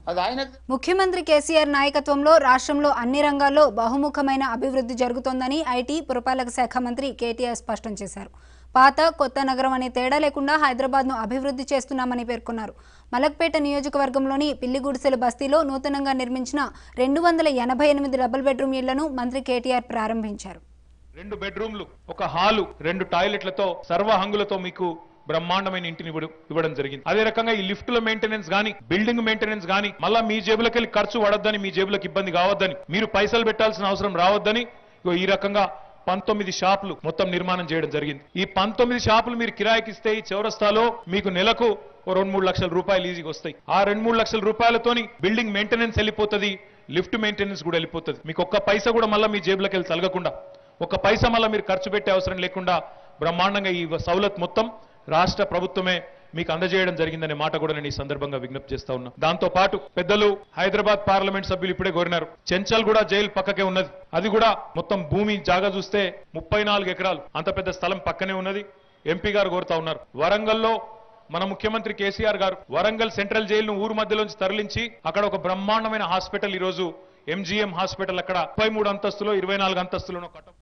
అది ఆయన ముఖ్యమంత్రి కేసీఆర్ నాయకత్వంలో రాష్ట్రంలో అన్ని రంగాల్లో బహుముఖమైన అభివృద్ధి జరుగుతోందని ఐటీ పురపాలక శాఖ మంత్రి కేటీఆర్ స్పష్టం చేశారు పాత కొత్త నగరం అనే తేడా లేకుండా హైదరాబాద్ను అభివృద్ధి చేస్తున్నామని పేర్కొన్నారు మలక్పేట నియోజకవర్గంలోని పిల్లిగుడిసెల బస్తీలో నూతనంగా నిర్మించిన రెండు వందల ఎనభై ఎనిమిది డబుల్ బెడ్రూమ్ ఇళ్లను మంత్రి కేటీఆర్ ప్రారంభించారు రెండు బెడ్రూమ్లు ఒక హాలు రెండు టాయిలెట్లతో సర్వ హంగులతో మీకు బ్రహ్మాండమైన ఇంటిని ఇవ్వడం ఇవ్వడం జరిగింది అదే రకంగా ఈ లిఫ్టుల మెయింటెనెన్స్ గానీ బిల్డింగ్ మెయింటెనెన్స్ గానీ మళ్ళా మీ జేబులకి వెళ్ళి ఖర్చు పడొద్దని మీ జేబులకు ఇబ్బంది కావద్దని మీరు పైసలు పెట్టాల్సిన అవసరం రావద్దని ఇగో ఈ రకంగా పంతొమ్మిది షాపులు మొత్తం నిర్మాణం చేయడం జరిగింది ఈ పంతొమ్మిది షాపులు మీరు కిరాయికి ఇస్తే ఈ చౌరస్తాలో మీకు నెలకు ఓ రెండు మూడు లక్షల రూపాయలు ఈజీగా వస్తాయి ఆ రెండు మూడు లక్షల రూపాయలతోని బిల్డింగ్ మెయింటెనెన్స్ వెళ్ళిపోతుంది లిఫ్ట్ మెయింటెనెన్స్ కూడా వెళ్ళిపోతుంది మీకు ఒక్క పైసా కూడా మళ్ళీ మీ జేబులోకి వెళ్ళి తలగకుండా ఒక పైసా మళ్ళీ మీరు ఖర్చు పెట్టే అవసరం లేకుండా బ్రహ్మాండంగా ఈ సౌలత్ మొత్తం రాష్ట్ర ప్రభుత్వమే మీకు అందజేయడం జరిగిందనే మాట కూడా నేను ఈ సందర్భంగా విజ్ఞప్తి చేస్తా ఉన్నా దాంతో పాటు పెద్దలు హైదరాబాద్ పార్లమెంట్ సభ్యులు ఇప్పుడే కోరినారు చెంచల్ కూడా జైలు పక్కకే ఉన్నది అది కూడా మొత్తం భూమి జాగా చూస్తే ముప్పై నాలుగు ఎకరాలు అంత పెద్ద స్థలం పక్కనే ఉన్నది ఎంపీ గారు కోరుతా ఉన్నారు వరంగల్లో మన ముఖ్యమంత్రి కేసీఆర్ గారు వరంగల్ సెంట్రల్ జైలును ఊరు మధ్యలోంచి తరలించి అక్కడ ఒక బ్రహ్మాండమైన హాస్పిటల్ ఈ రోజు ఎంజీఎం హాస్పిటల్ అక్కడ ముప్పై మూడు అంతస్తులో ఇరవై నాలుగు అంతస్తులను కట్ట